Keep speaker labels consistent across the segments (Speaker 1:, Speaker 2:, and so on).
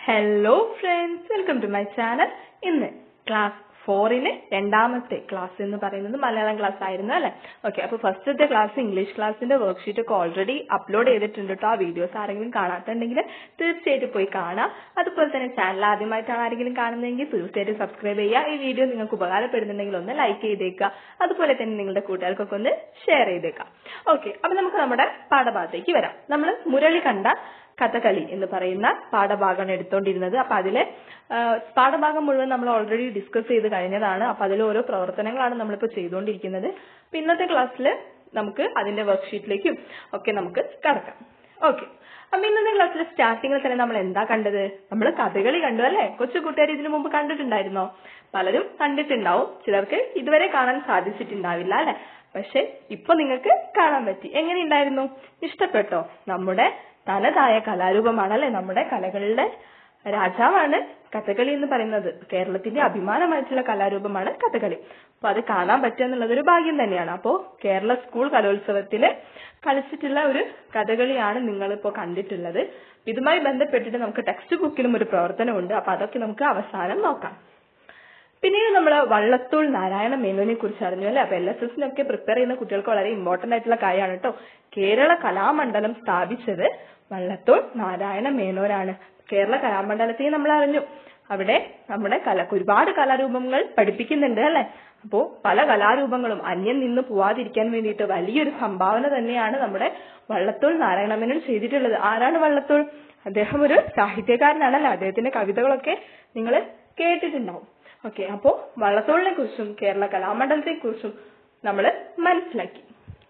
Speaker 1: hello friends welcome to my channel ഇന്ന് class ഫോറിലെ രണ്ടാമത്തെ ക്ലാസ് എന്ന് പറയുന്നത് മലയാളം ക്ലാസ് ആയിരുന്നു അല്ലെ ഓക്കെ അപ്പൊ ഫസ്റ്റത്തെ ക്ലാസ് ഇംഗ്ലീഷ് ക്ലാസ്സിന്റെ വർക്ക്ഷീറ്റ് ഒക്കെ ഓൾറെഡി അപ്ലോഡ് ചെയ്തിട്ടുണ്ട് കേട്ടോ ആ വീഡിയോസ് ആരെങ്കിലും കാണാത്തുണ്ടെങ്കിൽ തീർച്ചയായിട്ടും പോയി കാണാം അതുപോലെ തന്നെ ചാനൽ ആദ്യമായിട്ടാണ് ആരെങ്കിലും കാണുന്നതെങ്കിൽ തീർച്ചയായിട്ടും സബ്സ്ക്രൈബ് ചെയ്യുക ഈ വീഡിയോ നിങ്ങൾക്ക് ഉപകാരപ്പെടുന്നുണ്ടെങ്കിൽ ഒന്ന് ലൈക്ക് ചെയ്തേക്കുക അതുപോലെ തന്നെ നിങ്ങളുടെ കൂട്ടുകാർക്കൊക്കെ ഒന്ന് ഷെയർ ചെയ്തേക്കാം ഓക്കെ അപ്പൊ നമുക്ക് നമ്മുടെ പാഠഭാഗത്തേക്ക് വരാം നമ്മൾ മുരളി കണ്ട കഥകളി എന്ന് പറയുന്ന പാഠഭാഗമാണ് എടുത്തോണ്ടിരുന്നത് അപ്പൊ അതിലെ ആ, പാഠഭാഗം മുഴുവൻ നമ്മൾ ഓൾറെഡി ഡിസ്കസ് ചെയ്ത് കഴിഞ്ഞതാണ് അപ്പൊ അതിൽ ഓരോ പ്രവർത്തനങ്ങളാണ് നമ്മളിപ്പോ ചെയ്തുകൊണ്ടിരിക്കുന്നത് അപ്പൊ ഇന്നത്തെ ക്ലാസ്സിൽ നമുക്ക് അതിന്റെ വർക്ക്ഷീറ്റിലേക്കും ഒക്കെ നമുക്ക് കടക്കാം ഓക്കെ അപ്പൊ ഇന്നത്തെ ക്ലാസ്സിൽ സ്റ്റാർട്ടിങ്ങിൽ തന്നെ നമ്മൾ എന്താ കണ്ടത് നമ്മൾ കഥകളി കണ്ടു അല്ലെ കൊച്ചു കൂട്ടുകാർ ഇതിനു മുമ്പ് കണ്ടിട്ടുണ്ടായിരുന്നോ പലരും കണ്ടിട്ടുണ്ടാവും ചിലർക്ക് ഇതുവരെ കാണാൻ സാധിച്ചിട്ടുണ്ടാവില്ല അല്ലെ പക്ഷെ ഇപ്പൊ നിങ്ങൾക്ക് കാണാൻ പറ്റി എങ്ങനെയുണ്ടായിരുന്നു ഇഷ്ടപ്പെട്ടോ നമ്മുടെ തനതായ കലാരൂപമാണ് അല്ലെ നമ്മുടെ കലകളുടെ രാജാവാണ് കഥകളി എന്ന് പറയുന്നത് കേരളത്തിന്റെ അഭിമാനമായിട്ടുള്ള കലാരൂപമാണ് കഥകളി അപ്പൊ അത് കാണാൻ പറ്റുക എന്നുള്ളത് ഒരു ഭാഗ്യം തന്നെയാണ് അപ്പോ കേരള സ്കൂൾ കലോത്സവത്തില് കളിച്ചിട്ടുള്ള ഒരു കഥകളിയാണ് നിങ്ങൾ ഇപ്പോൾ കണ്ടിട്ടുള്ളത് ഇതുമായി ബന്ധപ്പെട്ടിട്ട് നമുക്ക് ടെക്സ്റ്റ് ബുക്കിലും ഒരു പ്രവർത്തനമുണ്ട് അപ്പൊ അതൊക്കെ നമുക്ക് അവസാനം നോക്കാം പിന്നീട് നമ്മൾ വള്ളത്തോൾ നാരായണ മേനോനെ കുറിച്ച് അറിഞ്ഞു അല്ലെ അപ്പൊ എൽ എസ് എസിനൊക്കെ പ്രിപ്പയർ ചെയ്യുന്ന കുട്ടികൾക്ക് വളരെ ഇമ്പോർട്ടന്റ് ആയിട്ടുള്ള കാര്യമാണ് കേട്ടോ കേരള കലാമണ്ഡലം സ്ഥാപിച്ചത് വള്ളത്തോൾ നാരായണ മേനോനാണ് കേരള കലാമണ്ഡലത്തെ നമ്മൾ അറിഞ്ഞു അവിടെ നമ്മുടെ കല ഒരുപാട് കലാരൂപങ്ങൾ പഠിപ്പിക്കുന്നുണ്ട് അല്ലെ അപ്പോ പല കലാരൂപങ്ങളും അന്യം നിന്ന് പോവാതിരിക്കാൻ വേണ്ടിയിട്ട് വലിയൊരു സംഭാവന തന്നെയാണ് നമ്മുടെ വള്ളത്തോൾ നാരായണ മേനോൻ ചെയ്തിട്ടുള്ളത് ആരാണ് വള്ളത്തോൾ അദ്ദേഹം ഒരു സാഹിത്യകാരനാണല്ലോ അദ്ദേഹത്തിന്റെ കവിതകളൊക്കെ നിങ്ങൾ കേട്ടിട്ടുണ്ടാവും ഓക്കെ അപ്പോ വള്ളത്തോളിനെ കുറിച്ചും കേരള കലാമണ്ഡലത്തെ കുറിച്ചും നമ്മൾ മനസ്സിലാക്കി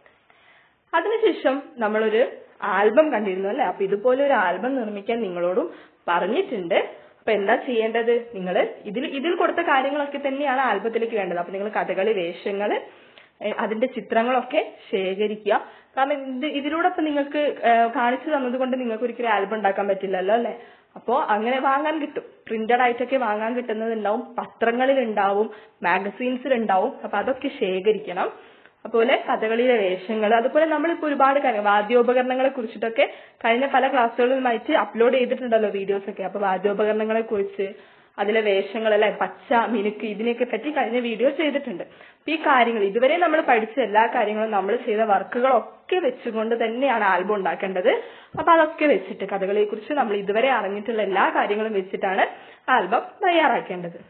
Speaker 1: അതിനുശേഷം നമ്മളൊരു ആൽബം കണ്ടിരുന്നു അല്ലെ അപ്പൊ ഇതുപോലെ ഒരു ആൽബം നിർമ്മിക്കാൻ നിങ്ങളോടും പറഞ്ഞിട്ടുണ്ട് അപ്പൊ എന്താ ചെയ്യേണ്ടത് നിങ്ങൾ ഇതിൽ ഇതിൽ കൊടുത്ത കാര്യങ്ങളൊക്കെ തന്നെയാണ് ആൽബത്തിലേക്ക് വേണ്ടത് അപ്പൊ നിങ്ങൾ കഥകളി വേഷങ്ങള് ഏഹ് അതിന്റെ ചിത്രങ്ങളൊക്കെ ശേഖരിക്കുക കാരണം ഇത് ഇതിലൂടെ ഇപ്പൊ നിങ്ങൾക്ക് ഏഹ് കാണിച്ചു തന്നത് കൊണ്ട് നിങ്ങൾക്ക് ഒരിക്കലും ആൽബം ഉണ്ടാക്കാൻ പറ്റില്ലല്ലോ അല്ലെ അപ്പോ അങ്ങനെ വാങ്ങാൻ കിട്ടും പ്രിന്റഡ് ആയിട്ടൊക്കെ വാങ്ങാൻ കിട്ടുന്നത് ഉണ്ടാവും പത്രങ്ങളിൽ ഉണ്ടാവും മാഗസീൻസിൽ ഉണ്ടാവും അപ്പൊ അതൊക്കെ ശേഖരിക്കണം അതുപോലെ കഥകളിയിലെ വേഷങ്ങൾ അതുപോലെ നമ്മളിപ്പോ ഒരുപാട് കാര്യം വാദ്യോപകരണങ്ങളെ കുറിച്ചിട്ടൊക്കെ കഴിഞ്ഞ പല ക്ലാസ്സുകളുമായിട്ട് അപ്ലോഡ് ചെയ്തിട്ടുണ്ടല്ലോ വീഡിയോസ് ഒക്കെ അപ്പൊ വാദ്യോപകരണങ്ങളെ കുറിച്ച് അതിലെ വേഷങ്ങൾ അല്ലെ പച്ച മിനുക്ക് ഇതിനെയൊക്കെ പറ്റി കഴിഞ്ഞ വീഡിയോ ചെയ്തിട്ടുണ്ട് അപ്പൊ ഈ കാര്യങ്ങൾ ഇതുവരെ നമ്മൾ പഠിച്ച എല്ലാ കാര്യങ്ങളും നമ്മൾ ചെയ്ത വർക്കുകളൊക്കെ വെച്ചുകൊണ്ട് തന്നെയാണ് ആൽബം ഉണ്ടാക്കേണ്ടത് അപ്പൊ അതൊക്കെ വെച്ചിട്ട് കഥകളെ കുറിച്ച് നമ്മൾ ഇതുവരെ അറിഞ്ഞിട്ടുള്ള എല്ലാ കാര്യങ്ങളും വെച്ചിട്ടാണ് ആൽബം തയ്യാറാക്കേണ്ടത്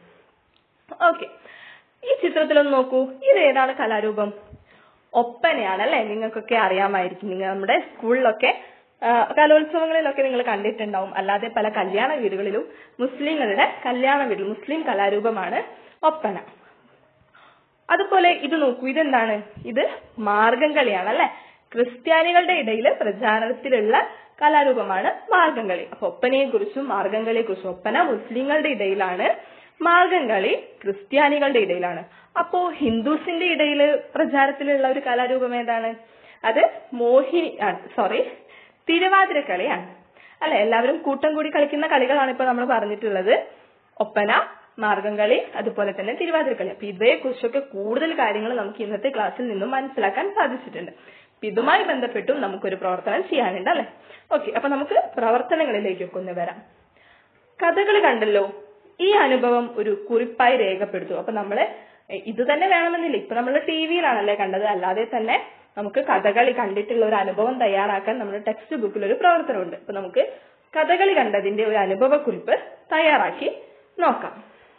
Speaker 1: ഓക്കെ ഈ ചിത്രത്തിലൊന്ന് നോക്കൂ ഇത് ഏതാണ് കലാരൂപം ഒപ്പനയാണ് അല്ലെ നിങ്ങൾക്കൊക്കെ അറിയാമായിരിക്കും നിങ്ങൾ നമ്മുടെ സ്കൂളിലൊക്കെ ആ, കലോത്സവങ്ങളിലൊക്കെ നിങ്ങൾ കണ്ടിട്ടുണ്ടാവും അല്ലാതെ പല കല്യാണ വീടുകളിലും മുസ്ലിങ്ങളുടെ കല്യാണ വീട്ടിൽ മുസ്ലിം കലാരൂപമാണ് ഒപ്പന അതുപോലെ ഇത് നോക്കൂ ഇതെന്താണ് ഇത് മാർഗം കളിയാണ് അല്ലെ ക്രിസ്ത്യാനികളുടെ ഇടയിൽ പ്രചാരത്തിലുള്ള കലാരൂപമാണ് മാർഗം കളി അപ്പൊ ഒപ്പനയെ കുറിച്ചും മാർഗം കളിയെ കുറിച്ചും ഒപ്പന മുസ്ലിങ്ങളുടെ ഇടയിലാണ് മാർഗം കളി ക്രിസ്ത്യാനികളുടെ ഇടയിലാണ് അപ്പോ ഹിന്ദുസിന്റെ ഇടയിൽ പ്രചാരത്തിലുള്ള ഒരു കലാരൂപം ഏതാണ് അത് മോഹിനി ആണ് സോറി തിരുവാതിരക്കളിയാണ് അല്ലെ എല്ലാവരും കൂട്ടം കൂടി കളിക്കുന്ന കളികളാണ് ഇപ്പൊ നമ്മൾ പറഞ്ഞിട്ടുള്ളത് ഒപ്പന മാർഗംകളി അതുപോലെ തന്നെ തിരുവാതിരക്കളി അപ്പൊ ഇതേ കുറിച്ചൊക്കെ കൂടുതൽ കാര്യങ്ങൾ നമുക്ക് ഇന്നത്തെ ക്ലാസ്സിൽ നിന്നും മനസ്സിലാക്കാൻ സാധിച്ചിട്ടുണ്ട് അപ്പൊ ഇതുമായി ബന്ധപ്പെട്ടും നമുക്കൊരു പ്രവർത്തനം ചെയ്യാനുണ്ട് അല്ലെ ഓക്കെ അപ്പൊ നമുക്ക് പ്രവർത്തനങ്ങളിലേക്കൊക്കെ ഒന്ന് വരാം കഥകളി കണ്ടല്ലോ ഈ അനുഭവം ഒരു കുറിപ്പായി രേഖപ്പെടുത്തു അപ്പൊ നമ്മള് എ, ഇത് തന്നെ വേണമെന്നില്ല ഇപ്പൊ നമ്മൾ ടി വിയിലാണല്ലേ കണ്ടത് അല്ലാതെ തന്നെ നമുക്ക് കഥകളി കണ്ടിട്ടുള്ള ഒരു അനുഭവം തയ്യാറാക്കാൻ നമ്മുടെ ടെക്സ്റ്റ് ബുക്കിൽ ഒരു പ്രവർത്തനമുണ്ട് അപ്പൊ നമുക്ക് കഥകളി കണ്ടതിന്റെ ഒരു അനുഭവക്കുറിപ്പ് തയ്യാറാക്കി നോക്കാം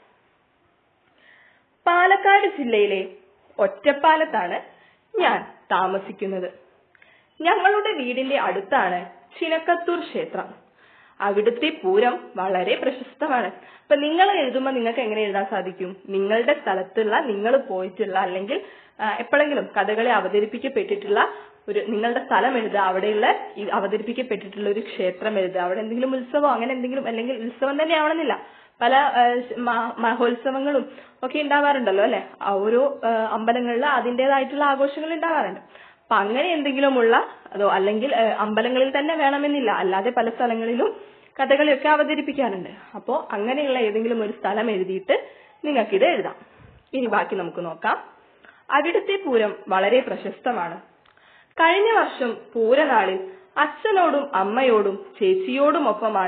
Speaker 1: പാലക്കാട് ജില്ലയിലെ ഒറ്റപ്പാലത്താണ് ഞാൻ താമസിക്കുന്നത് ഞങ്ങളുടെ വീടിന്റെ അടുത്താണ് ചിനക്കത്തൂർ ക്ഷേത്രം അവിടുത്തെ പൂരം വളരെ പ്രശസ്തമാണ് അപ്പൊ നിങ്ങൾ എഴുതുമ്പോൾ നിങ്ങൾക്ക് എങ്ങനെ എഴുതാൻ സാധിക്കും നിങ്ങളുടെ സ്ഥലത്തുള്ള നിങ്ങൾ പോയിട്ടുള്ള അല്ലെങ്കിൽ ആ, എപ്പോഴെങ്കിലും കഥകളി അവതരിപ്പിക്കപ്പെട്ടിട്ടുള്ള ഒരു നിങ്ങളുടെ സ്ഥലം എഴുതുക അവിടെയുള്ള ഈ അവതരിപ്പിക്കപ്പെട്ടിട്ടുള്ള ഒരു ക്ഷേത്രം എഴുതുക അവിടെ എന്തെങ്കിലും ഉത്സവം അങ്ങനെ എന്തെങ്കിലും അല്ലെങ്കിൽ ഉത്സവം തന്നെ ആവണമെന്നില്ല പല ആ, മ- മഹോത്സവങ്ങളും ഒക്കെ ഉണ്ടാവാറുണ്ടല്ലോ അല്ലെ ആ ഓരോ ആ, അമ്പലങ്ങളിൽ അതിൻ്റെതായിട്ടുള്ള ആഘോഷങ്ങൾ ഉണ്ടാവാറുണ്ട് അപ്പൊ അങ്ങനെ എന്തെങ്കിലുമുള്ള അതോ അല്ലെങ്കിൽ ആ, അമ്പലങ്ങളിൽ തന്നെ വേണമെന്നില്ല അല്ലാതെ പല സ്ഥലങ്ങളിലും കഥകളിയൊക്കെ അവതരിപ്പിക്കാറുണ്ട് അപ്പോ അങ്ങനെയുള്ള ഏതെങ്കിലും ഒരു സ്ഥലം എഴുതിയിട്ട് നിങ്ങൾക്കിത് എഴുതാം ഇനി ബാക്കി നമുക്ക് നോക്കാം അവിടുത്തെ പൂരം വളരെ പ്രശസ്തമാണ് കഴിഞ്ഞ വർഷം പൂരനാളിൽ അച്ഛനോടും അമ്മയോടും ചേച്ചിയോടുമൊപ്പമാണ്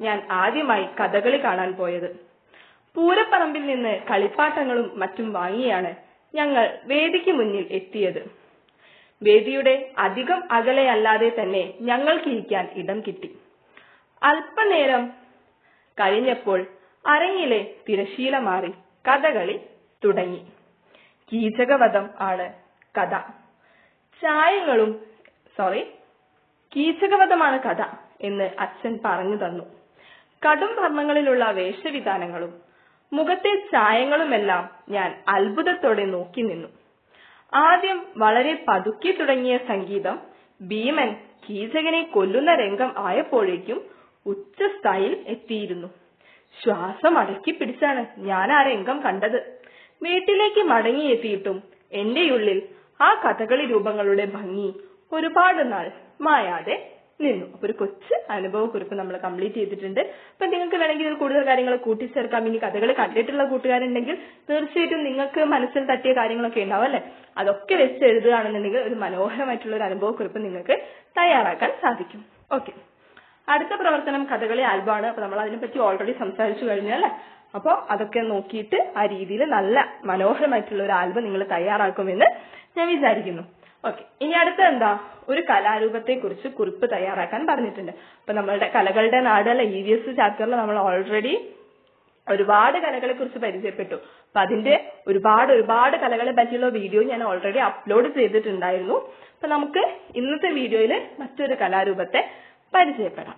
Speaker 1: ഞാൻ ആദ്യമായി കഥകളി കാണാൻ പോയത് പൂരപ്പറമ്പിൽ നിന്ന് കളിപ്പാട്ടങ്ങളും മറ്റും വാങ്ങിയാണ് ഞങ്ങൾ വേദിക്ക് മുന്നിൽ എത്തിയത് വേദിയുടെ അധികം അകലെയല്ലാതെ തന്നെ ഞങ്ങൾക്ക് ഇരിക്കാൻ ഇടം കിട്ടി അല്പനേരം കഴിഞ്ഞപ്പോൾ അരങ്ങിലെ തിരശീല മാറി കഥകളി തുടങ്ങി കീചകവധം ആണ് കഥ ചായങ്ങളും സോറി കീചകവധമാണ് കഥ എന്ന് അച്ഛൻ പറഞ്ഞു തന്നു കടും വർണ്ണങ്ങളിലുള്ള വേഷവിധാനങ്ങളും മുഖത്തെ ചായങ്ങളുമെല്ലാം ഞാൻ അത്ഭുതത്തോടെ നോക്കി നിന്നു ആദ്യം വളരെ പതുക്കി തുടങ്ങിയ സംഗീതം ഭീമൻ കീചകനെ കൊല്ലുന്ന രംഗം ആയപ്പോഴേക്കും ഉച്ചസ്ഥായിൽ എത്തിയിരുന്നു ശ്വാസം അടക്കി പിടിച്ചാണ് ഞാൻ ആ രംഗം കണ്ടത് വീട്ടിലേക്ക് മടങ്ങിയെത്തിയിട്ടും എന്റെ ഉള്ളിൽ ആ കഥകളി രൂപങ്ങളുടെ ഭംഗി ഒരുപാട് നാൾ മായാതെ നിന്നു അപ്പൊ ഒരു കൊച്ചു അനുഭവക്കുറിപ്പ് നമ്മൾ കംപ്ലീറ്റ് ചെയ്തിട്ടുണ്ട് അപ്പൊ നിങ്ങൾക്ക് വേണമെങ്കിൽ ഇതിൽ കൂടുതൽ കാര്യങ്ങൾ കൂട്ടിച്ചേർക്കാം ഇനി കഥകൾ കണ്ടിട്ടുള്ള കൂട്ടുകാരുണ്ടെങ്കിൽ തീർച്ചയായിട്ടും നിങ്ങൾക്ക് മനസ്സിൽ തട്ടിയ കാര്യങ്ങളൊക്കെ ഉണ്ടാവും അല്ലെ അതൊക്കെ വെച്ച് എഴുതുകയാണെന്നുണ്ടെങ്കിൽ ഒരു മനോഹരമായിട്ടുള്ള ഒരു അനുഭവക്കുറിപ്പ് നിങ്ങൾക്ക് തയ്യാറാക്കാൻ സാധിക്കും ഓക്കെ അടുത്ത പ്രവർത്തനം കഥകളി ആൽബമാണ് അപ്പൊ നമ്മൾ അതിനെപ്പറ്റി ഓൾറെഡി സംസാരിച്ചു കഴിഞ്ഞു അല്ലെ അപ്പോൾ അതൊക്കെ നോക്കിയിട്ട് ആ രീതിയിൽ നല്ല മനോഹരമായിട്ടുള്ള ഒരു ആൽബം നിങ്ങൾ തയ്യാറാക്കുമെന്ന് ഞാൻ വിചാരിക്കുന്നു ഓക്കെ ഇനി അടുത്ത എന്താ ഒരു കലാരൂപത്തെ കുറിച്ച് കുറിപ്പ് തയ്യാറാക്കാൻ പറഞ്ഞിട്ടുണ്ട് അപ്പൊ നമ്മളുടെ കലകളുടെ നാട് അല്ല ഇ വി എസ് ചാപ്റ്ററിൽ നമ്മൾ ഓൾറെഡി ഒരുപാട് കലകളെ കുറിച്ച് പരിചയപ്പെട്ടു അപ്പൊ അതിന്റെ ഒരുപാട് ഒരുപാട് കലകളെ പറ്റിയുള്ള വീഡിയോ ഞാൻ ഓൾറെഡി അപ്ലോഡ് ചെയ്തിട്ടുണ്ടായിരുന്നു അപ്പൊ നമുക്ക് ഇന്നത്തെ വീഡിയോയിൽ മറ്റൊരു കലാരൂപത്തെ പരിചയപ്പെടാം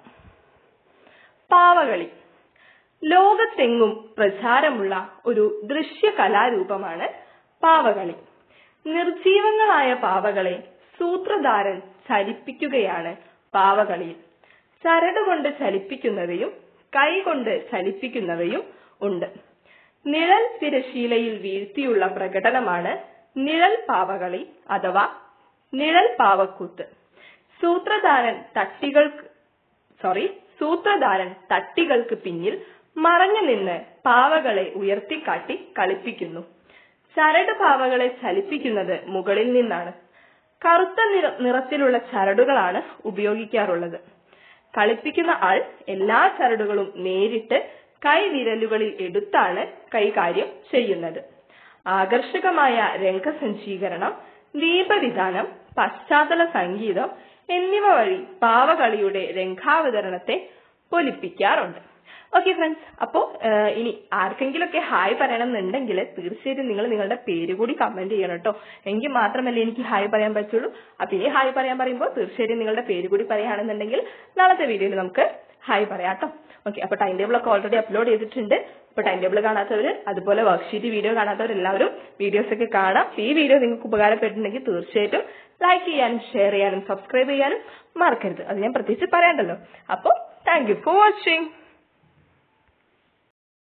Speaker 1: പാവകളി ലോകത്തെങ്ങും പ്രചാരമുള്ള ഒരു ദൃശ്യ കലാരൂപമാണ് പാവകളി നിർജീവങ്ങളായ പാവകളെ സൂത്രധാരൻ ചലിപ്പിക്കുകയാണ് പാവകളിയിൽ ചരടുകൊണ്ട് ചലിപ്പിക്കുന്നവയും കൈകൊണ്ട് ചലിപ്പിക്കുന്നവയും ഉണ്ട് നിഴൽ തിരശീലയിൽ വീഴ്ത്തിയുള്ള പ്രകടനമാണ് നിഴൽ പാവകളി അഥവാ നിഴൽ പാവക്കൂത്ത് സൂത്രധാരൻ തട്ടികൾക്ക് സോറി സൂത്രധാരൻ തട്ടികൾക്ക് പിന്നിൽ മറഞ്ഞു നിന്ന് പാവകളെ ഉയർത്തിക്കാട്ടി കളിപ്പിക്കുന്നു ചരട് പാവകളെ ചലിപ്പിക്കുന്നത് മുകളിൽ നിന്നാണ് കറുത്ത നിറ നിറത്തിലുള്ള ചരടുകളാണ് ഉപയോഗിക്കാറുള്ളത് കളിപ്പിക്കുന്ന ആൾ എല്ലാ ചരടുകളും നേരിട്ട് കൈവിരലുകളിൽ എടുത്താണ് കൈകാര്യം ചെയ്യുന്നത് ആകർഷകമായ രംഗസജ്ജീകരണം ദീപവിധാനം പശ്ചാത്തല സംഗീതം എന്നിവ വഴി പാവകളിയുടെ രംഗാവതരണത്തെ പൊലിപ്പിക്കാറുണ്ട് ഓക്കെ ഫ്രണ്ട്സ് അപ്പോ ഇനി ആർക്കെങ്കിലുമൊക്കെ ഹായ് പറയണം എന്നുണ്ടെങ്കിൽ തീർച്ചയായിട്ടും നിങ്ങൾ നിങ്ങളുടെ പേര് കൂടി കമന്റ് ചെയ്യണം കേട്ടോ എങ്കിൽ മാത്രമല്ലേ എനിക്ക് ഹായ് പറയാൻ പറ്റുള്ളൂ അപ്പൊ ഇനി ഹായ് പറയാൻ പറയുമ്പോൾ തീർച്ചയായിട്ടും നിങ്ങളുടെ പേര് കൂടി പറയുകയാണെന്നുണ്ടെങ്കിൽ നാളത്തെ വീഡിയോയിൽ നമുക്ക് ഹായ് പറയാം കേട്ടോ ഓക്കെ അപ്പൊ ടൈം ടേബിൾ ഒക്കെ ഓൾറെഡി അപ്ലോഡ് ചെയ്തിട്ടുണ്ട് അപ്പൊ ടൈം ടേബിൾ കാണാത്തവർ അതുപോലെ വർക്ക്ഷീറ്റ് വീഡിയോ കാണാത്തവർ എല്ലാവരും വീഡിയോസ് ഒക്കെ കാണാം ഈ വീഡിയോ നിങ്ങൾക്ക് ഉപകാരപ്പെട്ടിട്ടുണ്ടെങ്കിൽ തീർച്ചയായിട്ടും ലൈക്ക് ചെയ്യാനും ഷെയർ ചെയ്യാനും സബ്സ്ക്രൈബ് ചെയ്യാനും മറക്കരുത് അത് ഞാൻ പ്രത്യേകിച്ച് പറയണ്ടല്ലോ അപ്പോൾ താങ്ക് യു ഫോർ വാച്ചിങ്